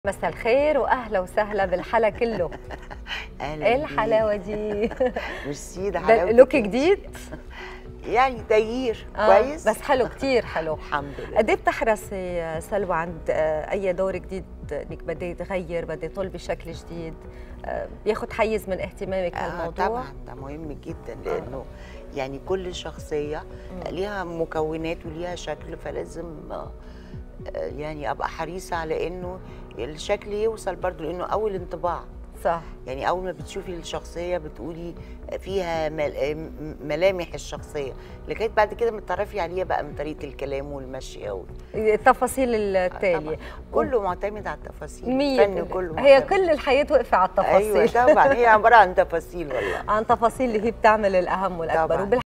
مساء الخير واهلا وسهلا بالحلا كله اهلا ايه بيك. الحلاوه دي ميرسي ده ده حلاوتك لوك انت. جديد يعني تغيير آه، كويس بس حلو كتير حلو الحمد لله قد ايه بتحرصي يا سلوى عند آه، اي دور جديد انك بدي تغير بدي طلبي شكل جديد آه، بياخد حيز من اهتمامك آه هالموضوع طبعا ده مهم جدا لانه يعني كل شخصيه ليها مكونات وليها شكل فلازم آه، آه، يعني ابقى حريصه على انه الشكل يوصل برضو لانه اول انطباع صح يعني اول ما بتشوفي الشخصيه بتقولي فيها مل- م- ملامح الشخصيه لغايه بعد كده بتتعرفي عليها بقى من طريقه الكلام والمشيه وال- التفاصيل التاليه طبعاً. كله معتمد على التفاصيل مية الفن كله هي معتمد. كل الحياه واقفه على التفاصيل ايوه طبعا هي عباره عن تفاصيل والله عن تفاصيل اللي هي بتعمل الاهم والاكبر طبعاً. وبال